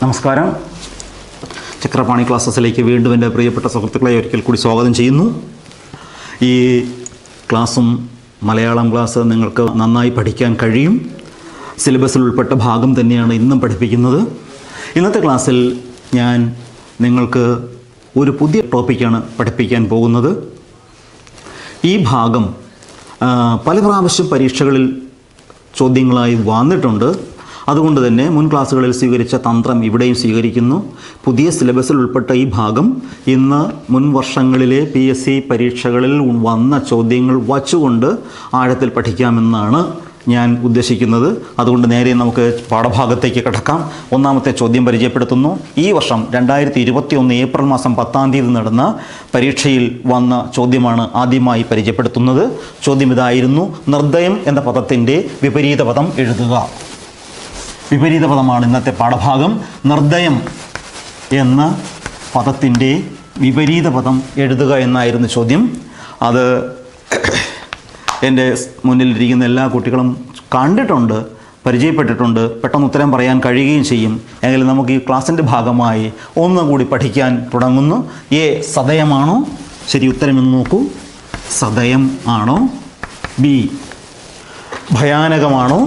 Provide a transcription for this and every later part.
നമസ്കാരം ചക്രപാണി ക്ലാസ്സസിലേക്ക് വീണ്ടും എൻ്റെ പ്രിയപ്പെട്ട സുഹൃത്തുക്കളെ ഒരിക്കൽ കൂടി സ്വാഗതം ചെയ്യുന്നു ഈ ക്ലാസ്സും മലയാളം ക്ലാസ് നിങ്ങൾക്ക് നന്നായി പഠിക്കാൻ കഴിയും സിലബസിൽ ഉൾപ്പെട്ട ഭാഗം തന്നെയാണ് ഇന്നും പഠിപ്പിക്കുന്നത് ഇന്നത്തെ ക്ലാസ്സിൽ ഞാൻ നിങ്ങൾക്ക് ഒരു പുതിയ ടോപ്പിക്കാണ് പഠിപ്പിക്കാൻ പോകുന്നത് ഈ ഭാഗം ആ, പല പ്രാവശ്യം പരീക്ഷകളിൽ ചോദ്യങ്ങളായി വന്നിട്ടുണ്ട് അതുകൊണ്ട് തന്നെ മുൻ ക്ലാസ്സുകളിൽ സ്വീകരിച്ച തന്ത്രം ഇവിടെയും സ്വീകരിക്കുന്നു പുതിയ സിലബസിൽ ഉൾപ്പെട്ട ഈ ഭാഗം ഇന്ന് മുൻ വർഷങ്ങളിലെ പി എസ് സി പരീക്ഷകളിൽ വന്ന ചോദ്യങ്ങൾ വച്ചുകൊണ്ട് ആഴത്തിൽ പഠിക്കാമെന്നാണ് ഞാൻ ഉദ്ദേശിക്കുന്നത് അതുകൊണ്ട് നേരെ നമുക്ക് പാഠഭാഗത്തേക്ക് കടക്കാം ഒന്നാമത്തെ ചോദ്യം പരിചയപ്പെടുത്തുന്നു ഈ വർഷം രണ്ടായിരത്തി ഇരുപത്തി ഒന്ന് ഏപ്രിൽ മാസം പത്താം തീയതി നടന്ന പരീക്ഷയിൽ വന്ന ചോദ്യമാണ് ആദ്യമായി പരിചയപ്പെടുത്തുന്നത് ചോദ്യം ഇതായിരുന്നു നിർദ്ദയം എന്ന പദത്തിൻ്റെ വിപരീത പദം എഴുതുക വിപരീത പദമാണ് ഇന്നത്തെ പാഠഭാഗം നിർദ്ദയം എന്ന പദത്തിൻ്റെ വിപരീത പദം എഴുതുക എന്നായിരുന്നു ചോദ്യം അത് എൻ്റെ മുന്നിലിരിക്കുന്ന എല്ലാ കുട്ടികളും കണ്ടിട്ടുണ്ട് പരിചയപ്പെട്ടിട്ടുണ്ട് പെട്ടെന്ന് ഉത്തരം പറയാൻ കഴിയുകയും ചെയ്യും എങ്കിലും നമുക്ക് ഈ ക്ലാസ്സിൻ്റെ ഭാഗമായി ഒന്നുകൂടി പഠിക്കാൻ തുടങ്ങുന്നു എ സദയമാണോ ശരി ഉത്തരമെന്ന് നോക്കൂ സദയം ആണോ ബി ഭയാനകമാണോ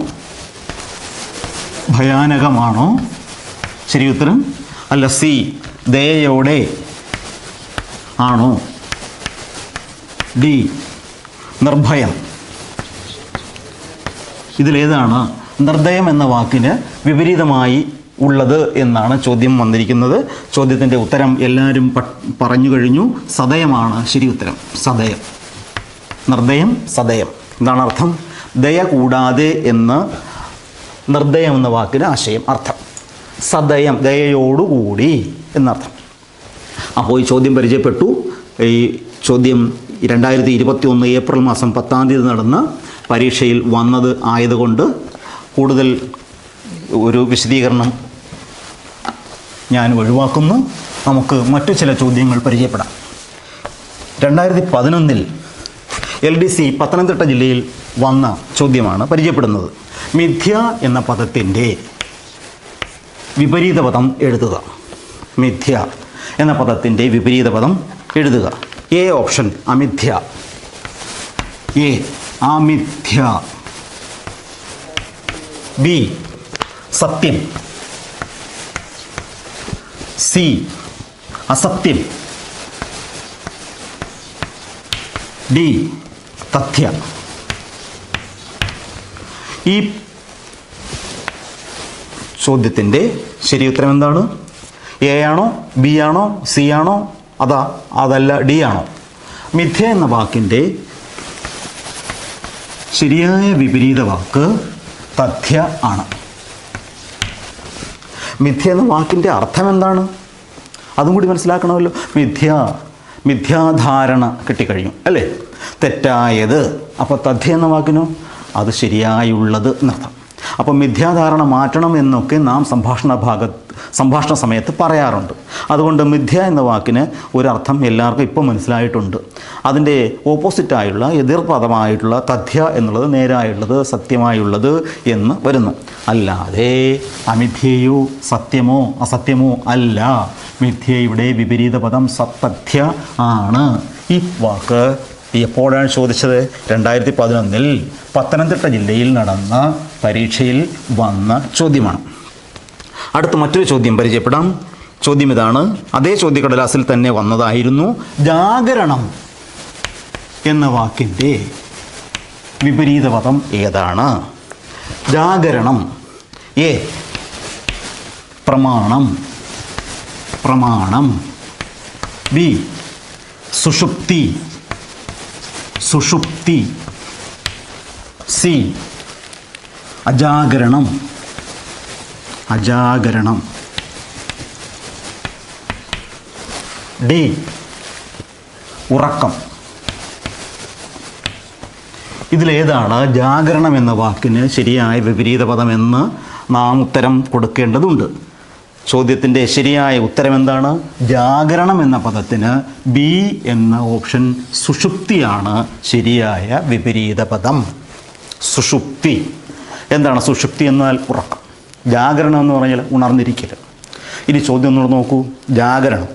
ഭയാനകമാണോ ശരി ഉത്തരം അല്ല സി ദയയോടെ ആണോ ഡി നിർഭയം ഇതിലേതാണ് നിർദ്ദയം എന്ന വാക്കിന് വിപരീതമായി ഉള്ളത് എന്നാണ് ചോദ്യം വന്നിരിക്കുന്നത് ചോദ്യത്തിൻ്റെ ഉത്തരം എല്ലാവരും പ- പറഞ്ഞു കഴിഞ്ഞു സദയമാണ് ശരി ഉത്തരം സദയം നിർദ്ദയം സദയം എന്താണ് അർത്ഥം ദയ കൂടാതെ എന്ന് നിർദ്ദയം എന്ന വാക്കിന് ആശയം അർത്ഥം സദയം ദയയോടുകൂടി എന്നർത്ഥം അപ്പോൾ ഈ ചോദ്യം പരിചയപ്പെട്ടു ഈ ചോദ്യം രണ്ടായിരത്തി ഇരുപത്തി ഒന്ന് ഏപ്രിൽ മാസം പത്താം തീയതി നടന്ന പരീക്ഷയിൽ വന്നത് ആയതുകൊണ്ട് കൂടുതൽ ഒരു വിശദീകരണം ഞാൻ ഒഴിവാക്കുന്നു നമുക്ക് മറ്റു ചില ചോദ്യങ്ങൾ പരിചയപ്പെടാം രണ്ടായിരത്തി പതിനൊന്നിൽ എൽ ഡി സി പത്തനംതിട്ട ജില്ലയിൽ വന്ന ചോദ്യമാണ് പരിചയപ്പെടുന്നത് മിഥ്യ എന്ന പദത്തിൻ്റെ വിപരീത പദം എഴുതുക മിഥ്യ എന്ന പദത്തിൻ്റെ വിപരീത പദം എഴുതുക എ ഓപ്ഷൻ അമിഥ്യ എ അമിഥ്യ ബി സത്യം സി അസത്യം ഡി തഥ്യ ഈ ചോദ്യത്തിൻ്റെ ശരി ഉത്തരം എന്താണ് എ ആണോ ബി ആണോ സി ആണോ അതാ അതല്ല ഡി ആണോ മിഥ്യ എന്ന വാക്കിൻ്റെ ശരിയായ വിപരീത വാക്ക് തഥ്യ ആണ് മിഥ്യ എന്ന വാക്കിൻ്റെ അർത്ഥം എന്താണ് അതും കൂടി മനസ്സിലാക്കണമല്ലോ മിഥ്യ മിഥ്യാധാരണ കിട്ടിക്കഴിഞ്ഞു അല്ലേ തെറ്റായത് അപ്പോൾ തഥ്യ എന്ന വാക്കിനോ അത് ശരിയായുള്ളത് എന്നർത്ഥം അപ്പോൾ മിഥ്യാധാരണ മാറ്റണം എന്നൊക്കെ നാം സംഭാഷണ ഭാഗത്ത് സംഭാഷണ സമയത്ത് പറയാറുണ്ട് അതുകൊണ്ട് മിഥ്യ എന്ന വാക്കിന് ഒരർത്ഥം എല്ലാവർക്കും ഇപ്പോൾ മനസ്സിലായിട്ടുണ്ട് അതിൻ്റെ ഓപ്പോസിറ്റായുള്ള എതിർപദമായിട്ടുള്ള തഥ്യ എന്നുള്ളത് നേരായുള്ളത് സത്യമായുള്ളത് എന്ന് വരുന്നു അല്ലാതെ അമിഥ്യയോ സത്യമോ അസത്യമോ അല്ല മിഥ്യ ഇവിടെ വിപരീത പദം സത്തഥ്യ ആണ് ഈ വാക്ക് എപ്പോഴാണ് ചോദിച്ചത് രണ്ടായിരത്തി പതിനൊന്നിൽ പത്തനംതിട്ട ജില്ലയിൽ നടന്ന പരീക്ഷയിൽ വന്ന ചോദ്യമാണ് അടുത്ത മറ്റൊരു ചോദ്യം പരിചയപ്പെടാം ചോദ്യം ഇതാണ് അതേ ചോദ്യക്കടലാസിൽ തന്നെ വന്നതായിരുന്നു ജാഗരണം എന്ന വാക്കിൻ്റെ വിപരീത പദം ഏതാണ് ജാഗരണം എ പ്രമാണം പ്രമാണം ബി സുഷുപ്തി സുഷുപ്തി സി അജാഗരണം അജാഗരണം ഡി ഉറക്കം ഇതിലേതാണ് ജാഗരണം എന്ന വാക്കിന് ശരിയായ വിപരീത പദമെന്ന് നാം ഉത്തരം കൊടുക്കേണ്ടതുണ്ട് ചോദ്യത്തിൻ്റെ ശരിയായ ഉത്തരം എന്താണ് ജാഗരണം എന്ന പദത്തിന് ബി എന്ന ഓപ്ഷൻ സുഷുപ്തിയാണ് ശരിയായ വിപരീത പദം സുഷുപ്തി എന്താണ് സുഷുപ്തി എന്നാൽ ഉറക്കം ജാഗരണം എന്ന് പറഞ്ഞാൽ ഉണർന്നിരിക്കൽ ഇനി ചോദ്യം ഒന്നുകൂടെ നോക്കൂ ജാഗരണം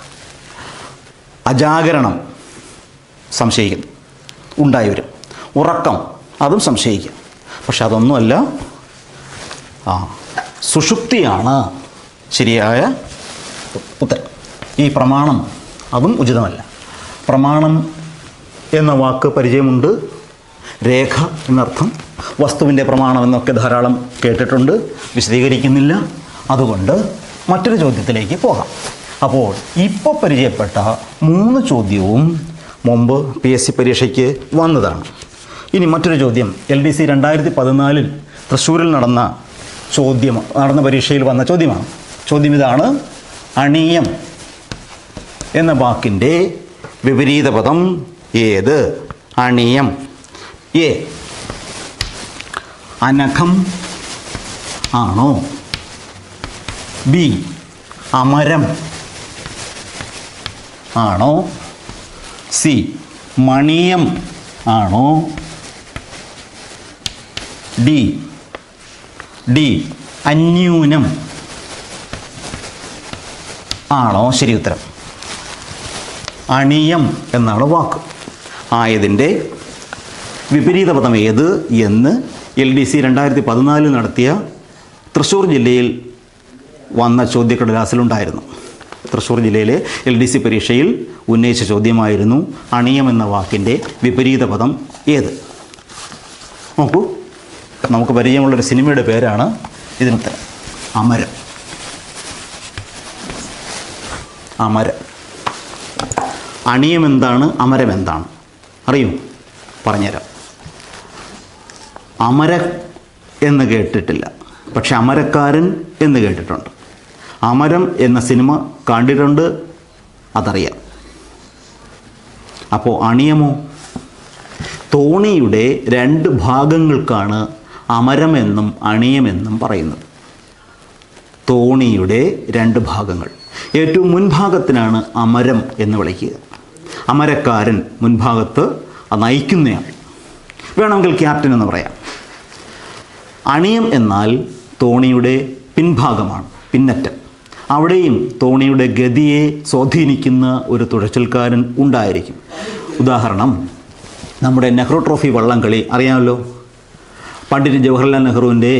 അജാഗരണം സംശയിക്കുന്നു ഉണ്ടായി വരും ഉറക്കം അതും സംശയിക്കാം പക്ഷെ അതൊന്നുമല്ല ആ സുഷുപ്തിയാണ് ശരിയായ ഉത്തരം ഈ പ്രമാണം അതും ഉചിതമല്ല പ്രമാണം എന്ന വാക്ക് പരിചയമുണ്ട് രേഖ എന്നർത്ഥം വസ്തുവിൻ്റെ പ്രമാണം എന്നൊക്കെ ധാരാളം കേട്ടിട്ടുണ്ട് വിശദീകരിക്കുന്നില്ല അതുകൊണ്ട് മറ്റൊരു ചോദ്യത്തിലേക്ക് പോകാം അപ്പോൾ ഇപ്പോൾ പരിചയപ്പെട്ട മൂന്ന് ചോദ്യവും മുമ്പ് പി എസ് സി പരീക്ഷയ്ക്ക് വന്നതാണ് ഇനി മറ്റൊരു ചോദ്യം എൽ ഡി സി രണ്ടായിരത്തി പതിനാലിൽ തൃശ്ശൂരിൽ നടന്ന ചോദ്യം നടന്ന പരീക്ഷയിൽ വന്ന ചോദ്യമാണ് ചോദ്യം ഇതാണ് അണീയം എന്ന വാക്കിൻ്റെ വിപരീത പദം ഏത് അണിയം എ അനഘം ആണോ ബി അമരം ആണോ സി മണിയം ആണോ ഡി ഡി അന്യൂനം ആണോ ശരി ഉത്തരം അണിയം എന്നാണ് വാക്ക് ആയതിൻ്റെ വിപരീത പദം ഏത് എന്ന് എൽ ഡി സി രണ്ടായിരത്തി പതിനാലിൽ നടത്തിയ തൃശ്ശൂർ ജില്ലയിൽ വന്ന ചോദ്യക്കടലാസിലുണ്ടായിരുന്നു തൃശ്ശൂർ ജില്ലയിലെ എൽ ഡി സി പരീക്ഷയിൽ ഉന്നയിച്ച ചോദ്യമായിരുന്നു അണിയം എന്ന വാക്കിൻ്റെ വിപരീത പദം ഏത് നോക്കൂ നമുക്ക് പരിചയമുള്ളൊരു സിനിമയുടെ പേരാണ് ഇതിനുത്തരം അമരം അമരം അണിയം എന്താണ് അമരം എന്താണ് അറിയൂ പറഞ്ഞുതരാം അമര എന്ന് കേട്ടിട്ടില്ല പക്ഷെ അമരക്കാരൻ എന്ന് കേട്ടിട്ടുണ്ട് അമരം എന്ന സിനിമ കണ്ടിട്ടുണ്ട് അതറിയാം അപ്പോൾ അണിയമോ തോണിയുടെ രണ്ട് ഭാഗങ്ങൾക്കാണ് അമരമെന്നും അണിയമെന്നും പറയുന്നത് തോണിയുടെ രണ്ട് ഭാഗങ്ങൾ ഏറ്റവും മുൻഭാഗത്തിനാണ് അമരം എന്ന് വിളിക്കുക അമരക്കാരൻ മുൻഭാഗത്ത് അത് നയിക്കുന്നയാൾ വേണമെങ്കിൽ ക്യാപ്റ്റൻ എന്ന് പറയാം അണിയം എന്നാൽ തോണിയുടെ പിൻഭാഗമാണ് പിന്നറ്റം അവിടെയും തോണിയുടെ ഗതിയെ സ്വാധീനിക്കുന്ന ഒരു തുഴച്ചിൽക്കാരൻ ഉണ്ടായിരിക്കും ഉദാഹരണം നമ്മുടെ നെഹ്റു ട്രോഫി വള്ളംകളി അറിയാമല്ലോ പണ്ഡിറ്റ് ജവഹർലാൽ നെഹ്റുവിൻ്റെ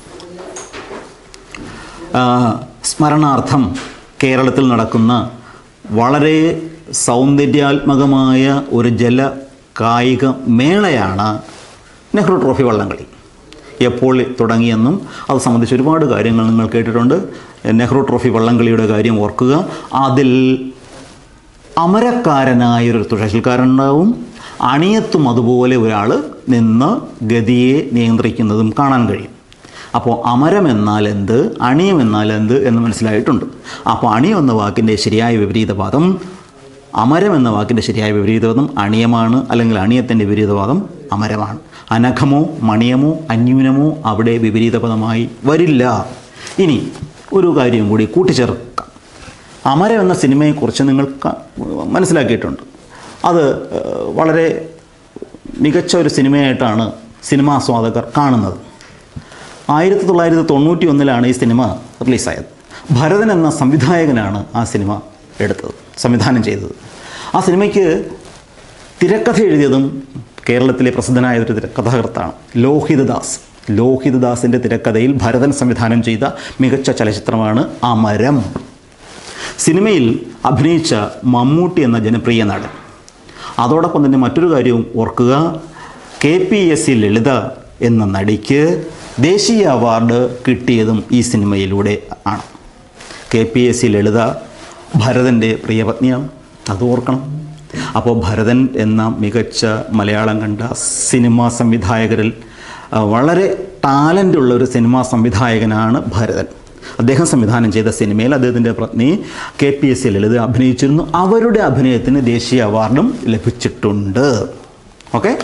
ആ, സ്മരണാർത്ഥം കേരളത്തിൽ നടക്കുന്ന വളരെ സൗന്ദര്യാത്മകമായ ഒരു ജല കായിക മേളയാണ് നെഹ്റു ട്രോഫി വള്ളംകളി എപ്പോൾ തുടങ്ങിയെന്നും അത് സംബന്ധിച്ച് ഒരുപാട് കാര്യങ്ങൾ നിങ്ങൾ കേട്ടിട്ടുണ്ട് നെഹ്റു ട്രോഫി വള്ളംകളിയുടെ കാര്യം ഓർക്കുക അതിൽ അമരക്കാരനായൊരു തുഴച്ചിൽക്കാരുണ്ടാവും അണിയത്തും അതുപോലെ ഒരാൾ നിന്ന് ഗതിയെ നിയന്ത്രിക്കുന്നതും കാണാൻ കഴിയും അപ്പോൾ അമരം എന്നാൽ എന്ത് അണിയം എന്നാൽ എന്ത് എന്ന് മനസ്സിലായിട്ടുണ്ട് അപ്പോൾ അണിയം എന്ന വാക്കിൻ്റെ ശരിയായ വിപരീത പദം അമരം എന്ന വാക്കിൻ്റെ ശരിയായ വിപരീത പദം അണിയമാണ് അല്ലെങ്കിൽ അണിയത്തിൻ്റെ വിപരീത പദം അമരമാണ് അനഘമോ മണിയമോ അന്യൂനമോ അവിടെ വിപരീത പദമായി വരില്ല ഇനി ഒരു കാര്യം കൂടി കൂട്ടിച്ചേർക്കാം അമരം എന്ന സിനിമയെക്കുറിച്ച് നിങ്ങൾ ക- മനസ്സിലാക്കിയിട്ടുണ്ട് അത് ഏഹ്, വളരെ മികച്ച ഒരു സിനിമയായിട്ടാണ് സിനിമാസ്വാദകർ കാണുന്നത് ആയിരത്തി തൊള്ളായിരത്തി തൊണ്ണൂറ്റി ഒന്നിലാണ് ഈ സിനിമ റിലീസായത് ഭരതൻ എന്ന സംവിധായകനാണ് ആ സിനിമ എടുത്തത് സംവിധാനം ചെയ്തത് ആ സിനിമയ്ക്ക് തിരക്കഥ എഴുതിയതും കേരളത്തിലെ പ്രസിദ്ധനായ ഒരു തിരക്കഥാകൃത്താണ് ലോഹിതദാസ് ലോഹിതദാസിൻ്റെ തിരക്കഥയിൽ ഭരതൻ സംവിധാനം ചെയ്ത മികച്ച ചലച്ചിത്രമാണ് അമരം സിനിമയിൽ അഭിനയിച്ച മമ്മൂട്ടി എന്ന ജനപ്രിയ നടൻ അതോടൊപ്പം തന്നെ മറ്റൊരു കാര്യവും ഓർക്കുക K P S C Lalitha എന്ന നടിക്ക് ദേശീയ അവാർഡ് കിട്ടിയതും ഈ സിനിമയിലൂടെ ആണ് K P S C Lalitha ഭരതൻ്റെ പ്രിയപത്നിയാണ് അത് ഓർക്കണം അപ്പോൾ ഭരതൻ എന്ന മികച്ച മലയാളം കണ്ട സിനിമാ സംവിധായകരിൽ ആ, വളരെ ടാലൻ്റ് ഉള്ള ഒരു സിനിമാ സംവിധായകനാണ് ഭരതൻ അദ്ദേഹം സംവിധാനം ചെയ്ത സിനിമയിൽ അദ്ദേഹത്തിൻ്റെ പത്നി K P S C Lalitha അഭിനയിച്ചിരുന്നു അവരുടെ അഭിനയത്തിന് ദേശീയ അവാർഡും ലഭിച്ചിട്ടുണ്ട് ഓക്കെ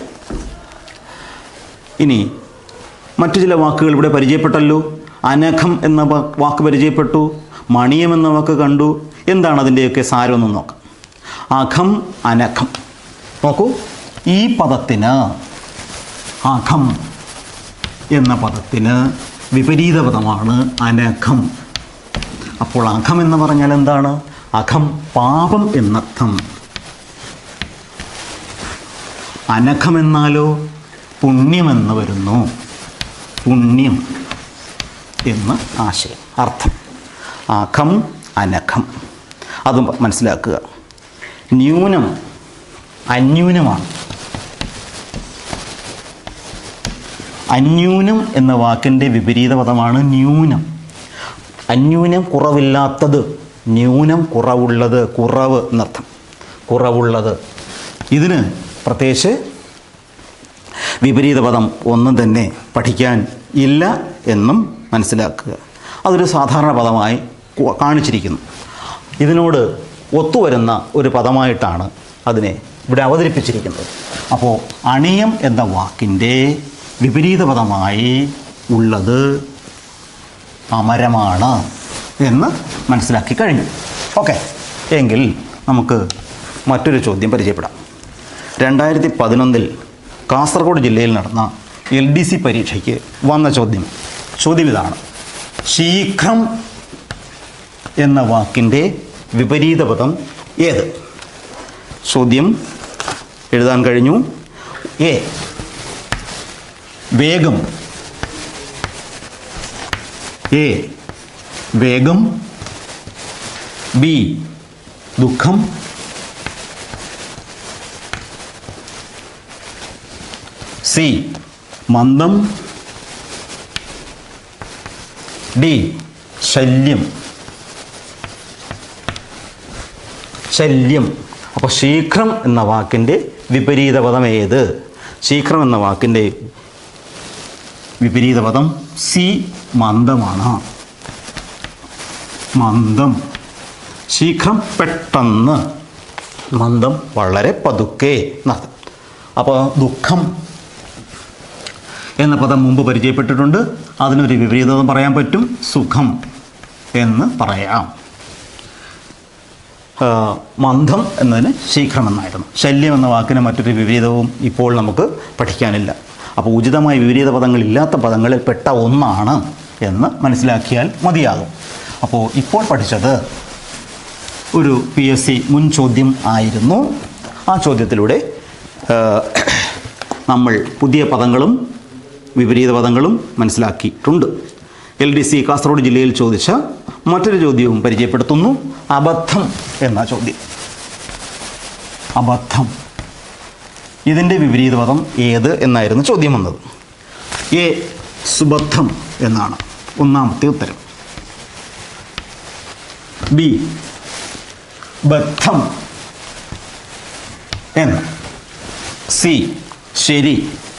ഇനി മറ്റു ചില വാക്കുകൾ ഇവിടെ പരിചയപ്പെട്ടല്ലോ അനഘം എന്ന വാ- വാക്ക് പരിചയപ്പെട്ടു മണിയം എന്ന വാക്ക് കണ്ടു എന്താണ് അതിൻ്റെയൊക്കെ സാരമെന്ന് നോക്കാം അഘം അനഘം നോക്കൂ ഈ പദത്തിന് അഘം എന്ന പദത്തിന് വിപരീത പദമാണ് അനഘം അപ്പോൾ അഖം എന്ന് പറഞ്ഞാൽ എന്താണ് അഖം പാപം എന്നർത്ഥം അനഘം എന്നാലോ പുണ്യമെന്ന് വരുന്നു പുണ്യം എന്ന് ആശയം അർത്ഥം അഖം അനഘം അതും മനസ്സിലാക്കുക ന്യൂനം അന്യൂനമാണ് അന്യൂനം എന്ന വാക്കിൻ്റെ വിപരീത പദമാണ് ന്യൂനം അന്യൂനം കുറവില്ലാത്തത് ന്യൂനം കുറവുള്ളത് കുറവ് എന്നർത്ഥം കുറവുള്ളത് ഇതിന് പ്രത്യേകിച്ച് വിപരീത പദം ഒന്നും തന്നെ പഠിക്കാൻ ഇല്ല എന്നും മനസ്സിലാക്കുക അതൊരു സാധാരണ പദമായി കു- കാണിച്ചിരിക്കുന്നു ഇതിനോട് ഒത്തുവരുന്ന ഒരു പദമായിട്ടാണ് അതിനെ ഇവിടെ അവതരിപ്പിച്ചിരിക്കുന്നത് അപ്പോൾ അണിയം എന്ന വാക്കിൻ്റെ വിപരീത പദമായി ഉള്ളത് അമരമാണ് എന്ന് മനസ്സിലാക്കി കഴിഞ്ഞു ഓക്കെ എങ്കിൽ നമുക്ക് മറ്റൊരു ചോദ്യം പരിചയപ്പെടാം രണ്ടായിരത്തി പതിനൊന്നിൽ കാസർഗോഡ് ജില്ലയിൽ നടന്ന എൽ ഡി സി പരീക്ഷയ്ക്ക് വന്ന ചോദ്യം ചോദ്യം ഇതാണ് ശീഘ്രം എന്ന വാക്കിൻ്റെ വിപരീത പദം ഏത് ചോദ്യം എഴുതാൻ കഴിഞ്ഞു എ വേഗം എ വേഗം ബി ദുഃഖം സി മന്ദം ഡി ശല്യം ശല്യം അപ്പോൾ ശീഘ്രം എന്ന വാക്കിൻ്റെ വിപരീത പദം ഏത് ശീഘ്രം എന്ന വാക്കിൻ്റെ വിപരീത പദം സി മന്ദമാണ് മന്ദം ശീഘ്രം പെട്ടെന്ന് മന്ദം വളരെ പതുക്കെ എന്നർത്ഥം അപ്പോൾ ദുഃഖം എന്ന പദം മുമ്പ് പരിചയപ്പെട്ടിട്ടുണ്ട് അതിനൊരു വിപരീതം പറയാൻ പറ്റും സുഖം എന്ന് പറയാം ആ, മന്ദം എന്നതിന് ശീഘ്രമെന്നായിരുന്നു ശല്യം എന്ന വാക്കിന് മറ്റൊരു വിപരീതവും ഇപ്പോൾ നമുക്ക് പഠിക്കാനില്ല അപ്പോൾ ഉചിതമായ വിപരീത പദങ്ങളില്ലാത്ത പദങ്ങളിൽ പെട്ട ഒന്നാണ് എന്ന് മനസ്സിലാക്കിയാൽ മതിയാകും അപ്പോൾ ഇപ്പോൾ പഠിച്ചത് ഒരു പി എസ് സി മുൻ ചോദ്യം ആയിരുന്നു ആ ചോദ്യത്തിലൂടെ ആ, നമ്മൾ പുതിയ പദങ്ങളും വിപരീത പദങ്ങളും മനസ്സിലാക്കിയിട്ടുണ്ട് എൽ ഡി സി കാസർഗോഡ് ജില്ലയിൽ ചോദിച്ച മറ്റൊരു ചോദ്യവും പരിചയപ്പെടുത്തുന്നു അബദ്ധം എന്ന ചോദ്യം അബദ്ധം ഇതിൻ്റെ വിപരീത പദം ഏത് എന്നായിരുന്നു ചോദ്യം വന്നത് എ സുബദ്ധം എന്നാണ് ഒന്നാമത്തെ ഉത്തരം ബി ബദ്ധം എന്ന് സി ശരി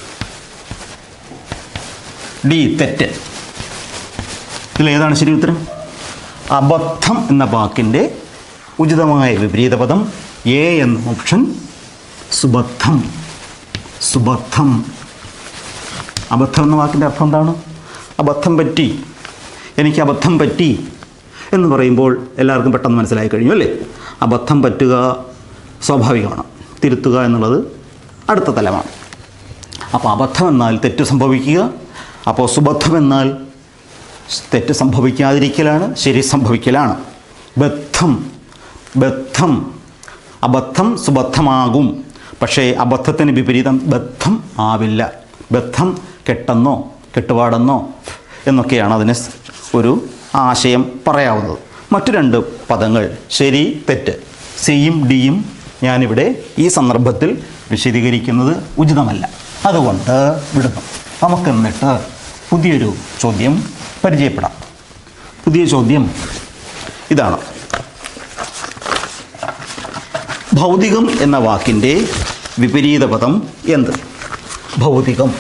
ഡി തെറ്റ് ഇതിലേതാണ് ശരി ഉത്തരം അബദ്ധം എന്ന വാക്കിൻ്റെ ഉചിതമായ വിപരീത പദം എ എന്ന ഓപ്ഷൻ സുബദ്ധം സുബദ്ധം അബദ്ധം എന്ന വാക്കിൻ്റെ അർത്ഥം എന്താണ് അബദ്ധം പറ്റി എനിക്ക് അബദ്ധം പറ്റി എന്ന് പറയുമ്പോൾ എല്ലാവർക്കും പെട്ടെന്ന് മനസ്സിലായി കഴിഞ്ഞു അല്ലേ അബദ്ധം പറ്റുക സ്വാഭാവികമാണ് തിരുത്തുക എന്നുള്ളത് അടുത്ത തലമാണ് അപ്പോൾ അബദ്ധം എന്നാൽ തെറ്റ് സംഭവിക്കുക അപ്പോൾ സുബദ്ധം എന്നാൽ തെറ്റ് സംഭവിക്കാതിരിക്കലാണ് ശരി സംഭവിക്കലാണ് ബദ്ധം ബദ്ധം അബദ്ധം സുബദ്ധമാകും പക്ഷേ അബദ്ധത്തിന് വിപരീതം ബദ്ധം ആവില്ല ബദ്ധം കെട്ടെന്നോ കെട്ടുപാടെന്നോ എന്നൊക്കെയാണ് അതിന് സ് ഒരു ആശയം പറയാവുന്നത് മറ്റു രണ്ട് പദങ്ങൾ ശരി തെറ്റ് സിയും ഡിയും ഞാനിവിടെ ഈ സന്ദർഭത്തിൽ വിശദീകരിക്കുന്നത് ഉചിതമല്ല അതുകൊണ്ട് വിടുന്നു നമുക്ക് എന്നിട്ട് പുതിയൊരു ചോദ്യം പരിചയപ്പെടാം പുതിയ ചോദ്യം ഇതാണ് ഭൗതികം എന്ന വാക്കിൻ്റെ വിപരീത പദം എന്ത് ഭൗതികം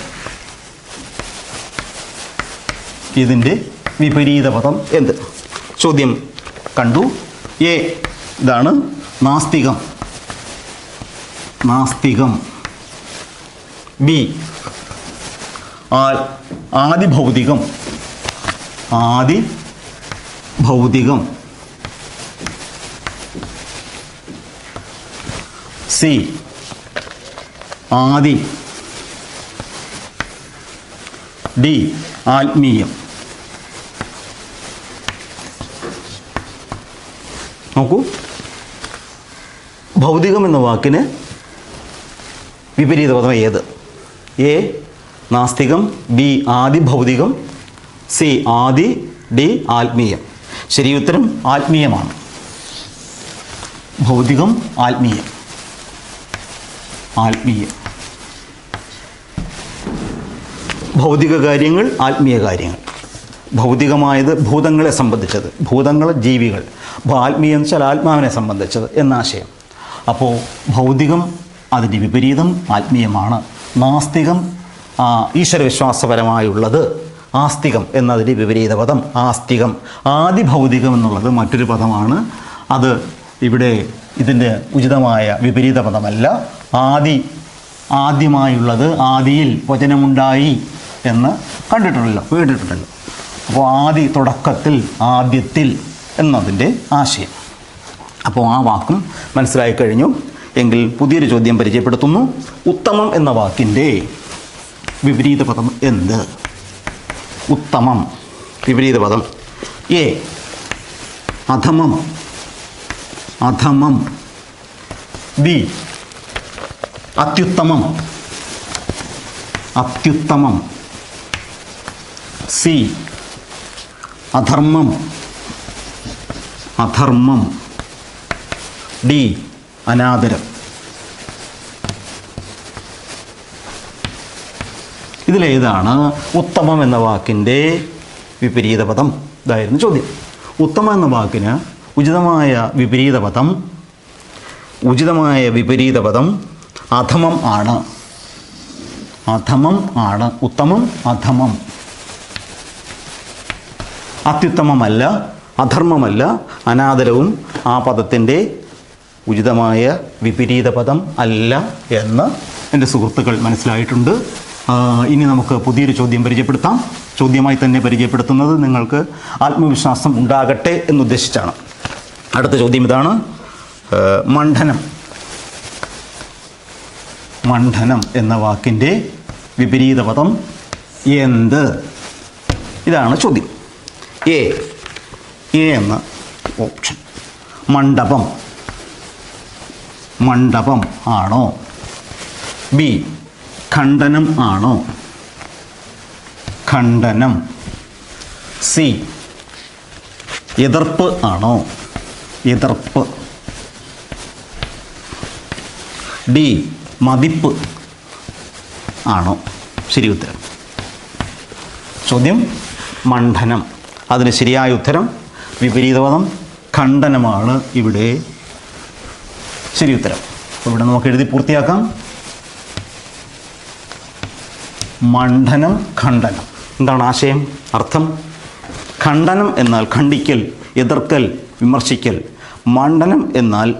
ഇതിൻ്റെ വിപരീത പദം എന്ത് ചോദ്യം കണ്ടു എ ഇതാണ് നാസ്തികം നാസ്തികം ബി ആ- ആദിഭൗതികം ആദി ഭൗതികം സി ആദി ഡി ആത്മീയം നോക്കൂ ഭൗതികം എന്ന വാക്കിന് വിപരീത പദം ഏത് എ നാസ്തികം ബി ആദി ഭൗതികം സി ആദി ഡി ആത്മീയം ശരി ഉത്തരം ആത്മീയമാണ് ഭൗതികം ആത്മീയം ആത്മീയം ഭൗതിക കാര്യങ്ങൾ ആത്മീയ കാര്യങ്ങൾ ഭൗതികമായത് ഭൂതങ്ങളെ സംബന്ധിച്ചത് ഭൂതങ്ങൾ ജീവികൾ അപ്പോൾ ആത്മീയം എന്ന് വെച്ചാൽ ആത്മാവിനെ സംബന്ധിച്ചത് എന്ന ആശയം അപ്പോൾ ഭൗതികം അതിൻ്റെ വിപരീതം ആത്മീയമാണ് നാസ്തികം ആ, ഈശ്വരവിശ്വാസപരമായുള്ളത് ആസ്തികം എന്നതിൻ്റെ വിപരീത പദം ആസ്തികം ആദിഭൗതികം എന്നുള്ളത് മറ്റൊരു പദമാണ് അത് ഇവിടെ ഇതിൻ്റെ ഉചിതമായ വിപരീത പദമല്ല ആദി ആദ്യമായുള്ളത് ആദിയിൽ വചനമുണ്ടായി എന്ന് കണ്ടിട്ടുണ്ടല്ലോ കേട്ടിട്ടുണ്ടല്ലോ അപ്പോൾ ആദി തുടക്കത്തിൽ ആദ്യത്തിൽ എന്നതിൻ്റെ ആശയം അപ്പോൾ ആ വാക്കും മനസ്സിലായി കഴിഞ്ഞു എങ്കിൽ പുതിയൊരു ചോദ്യം പരിചയപ്പെടുത്തുന്നു ഉത്തമം എന്ന വാക്കിൻ്റെ വിപരീത പദം എന്ത് ഉത്തമം വിപരീത പദം എ അധമം അധമം ബി അത്യുത്തമം അത്യുത്തമം സി അധർമ്മം അധർമ്മം ഡി അനാദരം ഇതിലേതാണ് ഉത്തമം എന്ന വാക്കിൻ്റെ വിപരീത പദം ഇതായിരുന്നു ചോദ്യം ഉത്തമം എന്ന വാക്കിന് ഉചിതമായ വിപരീത പദം ഉചിതമായ വിപരീത പദം അധമം ആണ് അധമം ആണ് ഉത്തമം അധമം അത്യുത്തമമല്ല അധർമ്മമല്ല അനാദരവും ആ പദത്തിൻ്റെ ഉചിതമായ വിപരീത പദം അല്ല എന്ന് എൻ്റെ സുഹൃത്തുക്കൾ മനസ്സിലായിട്ടുണ്ട് ആ, ഇനി നമുക്ക് പുതിയൊരു ചോദ്യം പരിചയപ്പെടുത്താം ചോദ്യമായി തന്നെ പരിചയപ്പെടുത്തുന്നത് നിങ്ങൾക്ക് ആത്മവിശ്വാസം ഉണ്ടാകട്ടെ എന്നുദ്ദേശിച്ചാണ് അടുത്ത ചോദ്യം ഇതാണ് ആ, മണ്ഡനം മണ്ഡനം എന്ന വാക്കിൻ്റെ വിപരീത പദം എന്ത് ഇതാണ് ചോദ്യം എ എ എന്ന ഓപ്ഷൻ മണ്ഡപം മണ്ഡപം ആണോ ബി ഖണ്ഡനം ആണോ ഖണ്ഡനം സി എതിർപ്പ് ആണോ എതിർപ്പ് ഡി മതിപ്പ് ആണോ ശരി ഉത്തരം ചോദ്യം മണ്ഡനം അതിന് ശരിയായ ഉത്തരം വിപരീതപദം ഖണ്ഡനമാണ് ഇവിടെ ശരി ഉത്തരം അപ്പോൾ ഇവിടെ നമുക്ക് എഴുതി പൂർത്തിയാക്കാം മണ്ഡനം ഖണ്ഡനം എന്താണ് ആശയം അർത്ഥം ഖണ്ഡനം എന്നാൽ ഖണ്ഡിക്കൽ എതിർക്കൽ വിമർശിക്കൽ മണ്ഡനം എന്നാൽ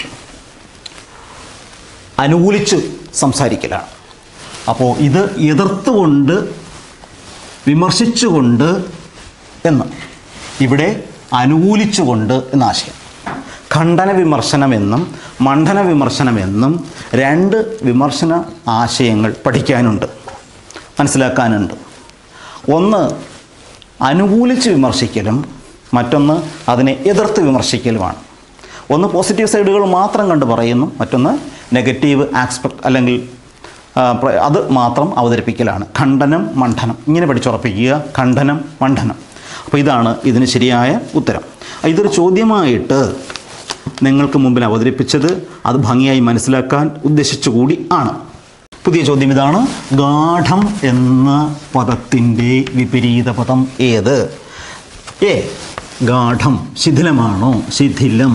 അനുകൂലിച്ച് സംസാരിക്കലാണ് അപ്പോൾ ഇത് എതിർത്തുകൊണ്ട് വിമർശിച്ചുകൊണ്ട് എന്ന് ഇവിടെ അനുകൂലിച്ചുകൊണ്ട് എന്ന ആശയം ഖണ്ഡന വിമർശനമെന്നും മണ്ഡന വിമർശനമെന്നും രണ്ട് വിമർശന ആശയങ്ങൾ പഠിക്കാനുണ്ട് മനസ്സിലാക്കാനുണ്ട് ഒന്ന് അനുകൂലിച്ച് വിമർശിക്കലും മറ്റൊന്ന് അതിനെ എതിർത്ത് വിമർശിക്കലുമാണ് ഒന്ന് പോസിറ്റീവ് സൈഡുകൾ മാത്രം കണ്ട് പറയുന്നു മറ്റൊന്ന് നെഗറ്റീവ് ആസ്പെക്ട് അല്ലെങ്കിൽ ആ, പ്ര- അത് മാത്രം അവതരിപ്പിക്കലാണ് ഖണ്ഡനം മണ്ഡനം ഇങ്ങനെ പഠിച്ചുറപ്പിക്കുക ഖണ്ഡനം മണ്ഡനം അപ്പോൾ ഇതാണ് ഇതിന് ശരിയായ ഉത്തരം ഇതൊരു ചോദ്യമായിട്ട് നിങ്ങൾക്ക് മുമ്പിൽ അവതരിപ്പിച്ചത് അത് ഭംഗിയായി മനസ്സിലാക്കാൻ ഉദ്ദേശിച്ചുകൂടി ആണ് പുതിയ ചോദ്യം ഇതാണ് ഗാഠം എന്ന പദത്തിൻ്റെ വിപരീത പദം ഏത് എ ഗാഠം ശിഥിലമാണോ ശിഥിലം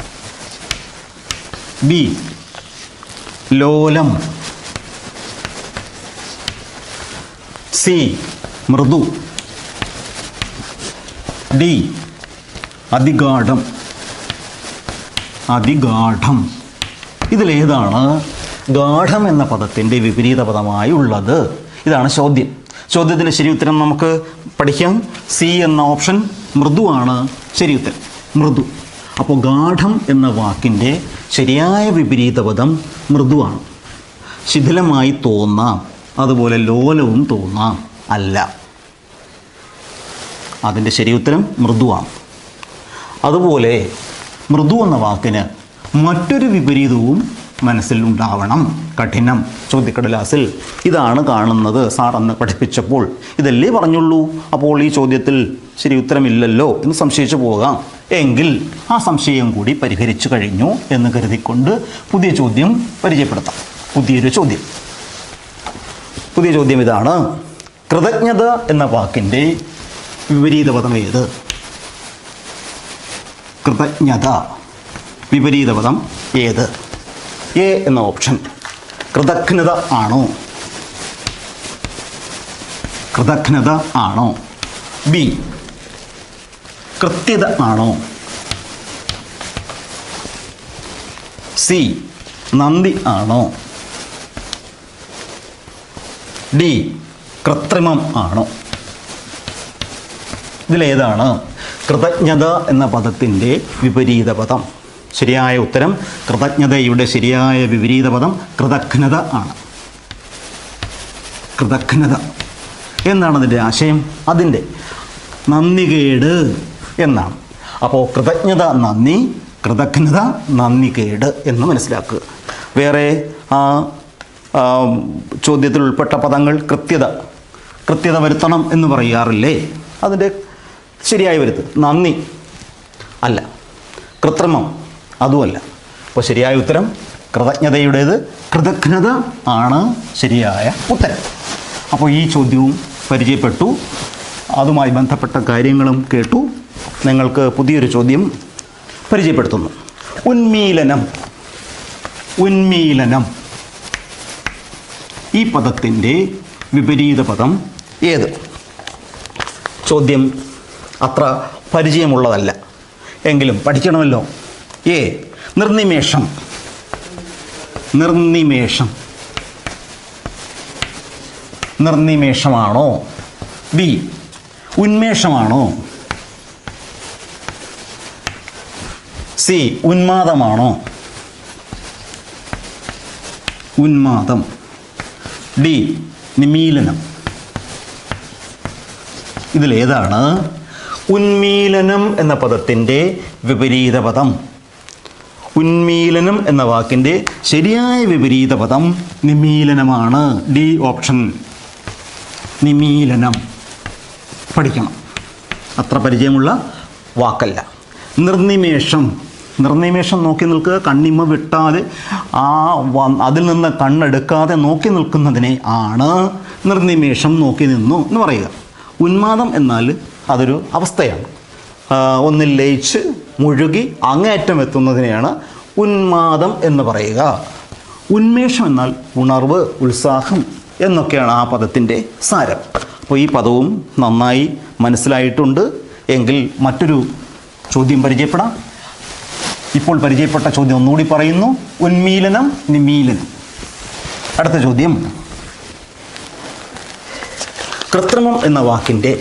ബി ലോലം സി മൃദു ഡി അതിഗാഠം അതിഗാഠം ഇതിലേതാണ് ഗാഠം എന്ന പദത്തിൻ്റെ വിപരീത പദമായി ഉള്ളത് ഇതാണ് ചോദ്യം ചോദ്യത്തിൻ്റെ ശരി ഉത്തരം നമുക്ക് പഠിക്കാം സി എന്ന ഓപ്ഷൻ മൃദുവാണ് ശരി ഉത്തരം മൃദു അപ്പോൾ ഗാഠം എന്ന വാക്കിൻ്റെ ശരിയായ വിപരീത പദം മൃദുവാണ് ശിഥിലമായി തോന്നാം അതുപോലെ ലോലവും തോന്നാം അല്ല അതിൻ്റെ ശരി ഉത്തരം മൃദുവാണ് അതുപോലെ മൃദു എന്ന വാക്കിന് മറ്റൊരു വിപരീതവും മനസ്സിൽ ഉണ്ടാവണം കഠിനം ചോദ്യക്കടലാസിൽ ഇതാണ് കാണുന്നത് സാർ അന്ന് പഠിപ്പിച്ചപ്പോൾ ഇതല്ലേ പറഞ്ഞുള്ളൂ അപ്പോൾ ഈ ചോദ്യത്തിൽ ശരി ഉത്തരമില്ലല്ലോ എന്ന് സംശയിച്ചു പോകാം എങ്കിൽ ആ സംശയം കൂടി പരിഹരിച്ചു കഴിഞ്ഞു എന്ന് കരുതിക്കൊണ്ട് പുതിയ ചോദ്യം പരിചയപ്പെടുത്താം പുതിയൊരു ചോദ്യം പുതിയ ചോദ്യം ഇതാണ് കൃതജ്ഞത എന്ന വാക്കിൻ്റെ വിപരീത പദം ഏത് കൃതജ്ഞത വിപരീത പദം ഏത് എ എന്ന ഓപ്ഷൻ കൃതജ്ഞത ആണോ കൃതജ്ഞത ആണോ ബി കൃത്യത ആണോ സി നന്ദി ആണോ ഡി കൃത്രിമം ആണോ ഇതിലേതാണ് കൃതജ്ഞത എന്ന പദത്തിൻ്റെ വിപരീത പദം ശരിയായ ഉത്തരം കൃതജ്ഞതയുടെ ശരിയായ വിപരീത പദം കൃതജ്ഞത ആണ് കൃതജ്ഞത എന്താണ് അതിൻ്റെ ആശയം അതിൻ്റെ നന്ദികേട് എന്നാണ് അപ്പോൾ കൃതജ്ഞത നന്ദി കൃതജ്ഞത നന്ദികേട് എന്ന് മനസ്സിലാക്കുക വേറെ ആ ആ, ചോദ്യത്തിൽ ഉൾപ്പെട്ട പദങ്ങൾ കൃത്യത കൃത്യത വരുത്തണം എന്ന് പറയാറില്ലേ അതിൻ്റെ ശരിയായി വരുത്ത് നന്ദി അല്ല കൃത്രിമം അതുമല്ല അപ്പോൾ ശരിയായ ഉത്തരം കൃതജ്ഞതയുടേത് കൃതജ്ഞത ആണ് ശരിയായ ഉത്തരം അപ്പോൾ ഈ ചോദ്യവും പരിചയപ്പെട്ടു അതുമായി ബന്ധപ്പെട്ട കാര്യങ്ങളും കേട്ടു നിങ്ങൾക്ക് പുതിയൊരു ചോദ്യം പരിചയപ്പെടുത്തുന്നു ഉന്മീലനം ഉന്മീലനം ഈ പദത്തിൻ്റെ വിപരീത പദം ഏത് ചോദ്യം അത്ര പരിചയമുള്ളതല്ല എങ്കിലും പഠിക്കണമല്ലോ എ നിർനിമേഷം നിർനിമേഷം നിർനിമേഷമാണോ ബി ഉന്മേഷമാണോ സി ഉന്മാദമാണോ ഉന്മാദം ഡി നിമീലനം ഇതിലേതാണ് ഉന്മീലനം എന്ന പദത്തിൻ്റെ വിപരീത പദം ഉന്മീലനം എന്ന വാക്കിൻ്റെ ശരിയായ വിപരീത പദം നിമീലനമാണ് ഡി ഓപ്ഷൻ നിമീലനം പഠിക്കണം അത്ര പരിചയമുള്ള വാക്കല്ല നിർനിമേഷം നിർനിമേഷം നോക്കി നിൽക്കുക കണ്ണിമ വിട്ടാതെ ആ വ- അതിൽ നിന്ന് കണ്ണെടുക്കാതെ നോക്കി നിൽക്കുന്നതിനെ ആണ് നിർനിമേഷം നോക്കി നിന്നു എന്ന് പറയുക ഉന്മാദം എന്നാൽ അതൊരു അവസ്ഥയാണ് ആ, ഒന്നിൽ ലയിച്ച് മുഴുകി അങ്ങേയറ്റം എത്തുന്നതിനെയാണ് ഉന്മാദം എന്ന് പറയുക ഉന്മേഷം എന്നാൽ ഉണർവ് ഉത്സാഹം എന്നൊക്കെയാണ് ആ പദത്തിൻ്റെ സാരം അപ്പോൾ ഈ പദവും നന്നായി മനസ്സിലായിട്ടുണ്ട് എങ്കിൽ മറ്റൊരു ചോദ്യം പരിചയപ്പെടാം ഇപ്പോൾ പരിചയപ്പെട്ട ചോദ്യം ഒന്നുകൂടി പറയുന്നു ഉന്മീലനം നിമീലനം അടുത്ത ചോദ്യം കൃത്രിമം എന്ന വാക്കിൻ്റെ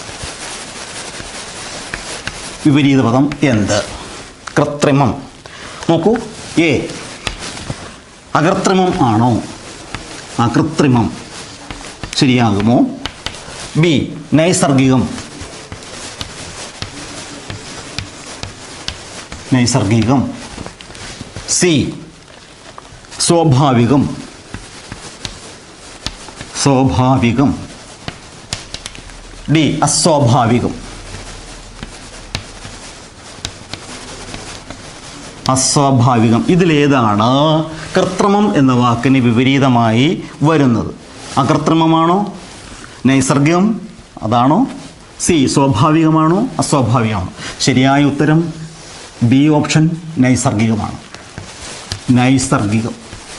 വിപരീത പദം എന്ത് കൃത്രിമം നോക്കൂ എ അകൃത്രിമം ആണോ അകൃത്രിമം ശരിയാകുമോ ബി നൈസർഗികം നൈസർഗികം സി സ്വാഭാവികം സ്വാഭാവികം ഡി അസ്വാഭാവികം അസ്വാഭാവികം ഇതിലേതാണ് കൃത്രിമം എന്ന വാക്കിന് വിപരീതമായി വരുന്നത് അകൃത്രിമമാണോ നൈസർഗികം അതാണോ സി സ്വാഭാവികമാണോ അസ്വാഭാവികമാണോ ശരിയായ ഉത്തരം ബി ഓപ്ഷൻ നൈസർഗികമാണ് നൈസർഗികം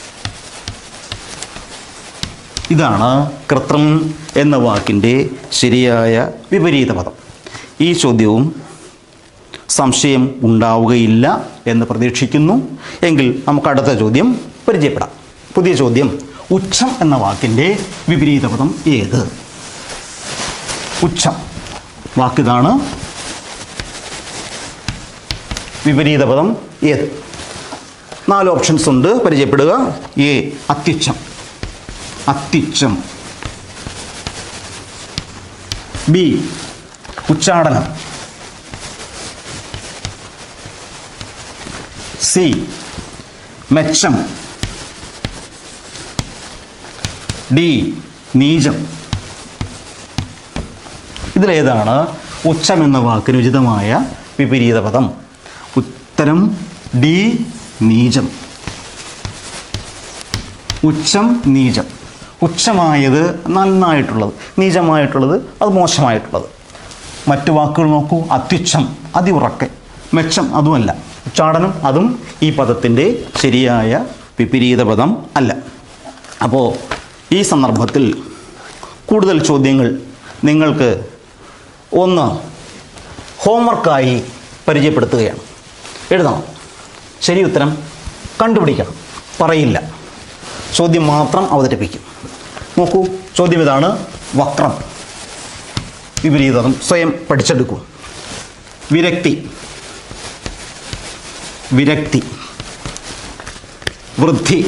ഇതാണ് കൃത്രിമം എന്ന വാക്കിൻ്റെ ശരിയായ വിപരീത പദം ഈ ചോദ്യവും സംശയം ഉണ്ടാവുകയില്ല എന്ന് പ്രതീക്ഷിക്കുന്നു എങ്കിൽ നമുക്ക് അടുത്ത ചോദ്യം പരിചയപ്പെടാം പുതിയ ചോദ്യം ഉച്ചം എന്ന വാക്കിൻ്റെ വിപരീത പദം ഏത് ഉച്ചം വാക്കിതാണ് വിപരീത പദം ഏത് നാല് ഓപ്ഷൻസ് ഉണ്ട് പരിചയപ്പെടുക എ അത്യുച്ചം അത്യുച്ചം ബി ഉച്ചാടനം സി മെച്ചം ഡി നീചം ഇതിലേതാണ് ഉച്ചം എന്ന വാക്കിന് ഉചിതമായ വിപരീത പദം ഉത്തരം ഡി നീചം ഉച്ചം നീചം ഉച്ചമായത് നന്നായിട്ടുള്ളത് നീചമായിട്ടുള്ളത് അത് മോശമായിട്ടുള്ളത് മറ്റു വാക്കുകൾ നോക്കൂ അത്യുച്ഛം അതിഉറക്കെ മെച്ചം അതുമല്ല ഉച്ചാടനം അതും ഈ പദത്തിൻ്റെ ശരിയായ വിപരീത പദം അല്ല അപ്പോൾ ഈ സന്ദർഭത്തിൽ കൂടുതൽ ചോദ്യങ്ങൾ നിങ്ങൾക്ക് ഒന്ന് ഹോംവർക്കായി പരിചയപ്പെടുത്തുകയാണ് എഴുതണം ശരി ഉത്തരം കണ്ടുപിടിക്കണം പറയില്ല ചോദ്യം മാത്രം അവതരിപ്പിക്കും നോക്കൂ ചോദ്യം ഇതാണ് വക്രം വിപരീതം സ്വയം പഠിച്ചെടുക്കൂ വിരക്തി വിരക്തി വൃദ്ധി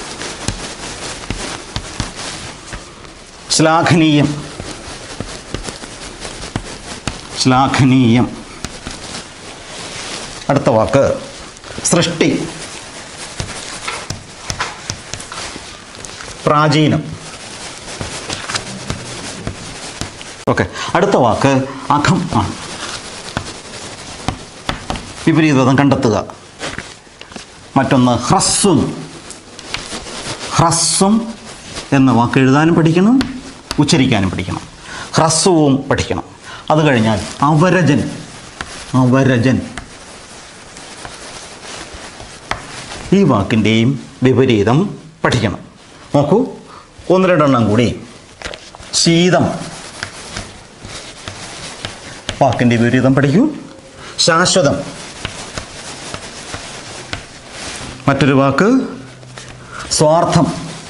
ശ്ലാഘനീയം ശ്ലാഘനീയം അടുത്ത വാക്ക് സൃഷ്ടി പ്രാചീനം ഓക്കെ അടുത്ത വാക്ക് അഖം ആണ് വിപരീതം കണ്ടെത്തുക മറ്റൊന്ന് ഹ്രസ്വം ഹ്രസ്വം എന്ന വാക്ക് എഴുതാനും പഠിക്കണം ഉച്ചരിക്കാനും പഠിക്കണം ഹ്രസ്വവും പഠിക്കണം അത് കഴിഞ്ഞാൽ അവരജൻ അവരജൻ ഈ വാക്കിൻ്റെയും വിപരീതം പഠിക്കണം നോക്കൂ ഒന്ന് രണ്ടെണ്ണം കൂടി ശീതം വാക്കിൻ്റെ വിപരീതം പഠിക്കൂ ശാശ്വതം മറ്റൊരു വാക്ക് സ്വാർത്ഥം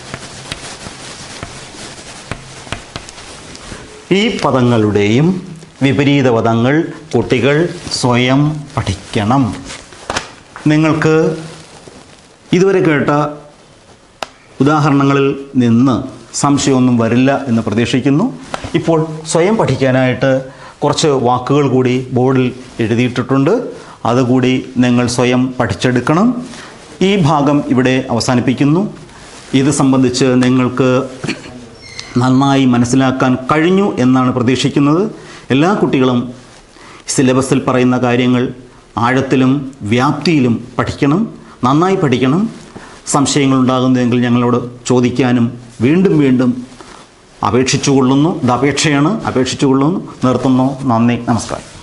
ഈ പദങ്ങളുടെയും വിപരീത പദങ്ങൾ കുട്ടികൾ സ്വയം പഠിക്കണം നിങ്ങൾക്ക് ഇതുവരെ കേട്ട ഉദാഹരണങ്ങളിൽ നിന്ന് സംശയമൊന്നും വരില്ല എന്ന് പ്രതീക്ഷിക്കുന്നു ഇപ്പോൾ സ്വയം പഠിക്കാനായിട്ട് കുറച്ച് വാക്കുകൾ കൂടി ബോർഡിൽ എഴുതിയിട്ടിട്ടുണ്ട് അതുകൂടി നിങ്ങൾ സ്വയം പഠിച്ചെടുക്കണം ഈ ഭാഗം ഇവിടെ അവസാനിപ്പിക്കുന്നു ഇത് സംബന്ധിച്ച് നിങ്ങൾക്ക് നന്നായി മനസ്സിലാക്കാൻ കഴിഞ്ഞു എന്നാണ് പ്രതീക്ഷിക്കുന്നത് എല്ലാ കുട്ടികളും സിലബസിൽ പറയുന്ന കാര്യങ്ങൾ ആഴത്തിലും വ്യാപ്തിയിലും പഠിക്കണം നന്നായി പഠിക്കണം സംശയങ്ങളുണ്ടാകുന്നതെങ്കിൽ ഞങ്ങളോട് ചോദിക്കാനും വീണ്ടും വീണ്ടും അപേക്ഷിച്ചുകൊള്ളുന്നു ഇത് അപേക്ഷയാണ് അപേക്ഷിച്ചുകൊള്ളുന്നു നിർത്തുന്നു നന്ദി നമസ്കാരം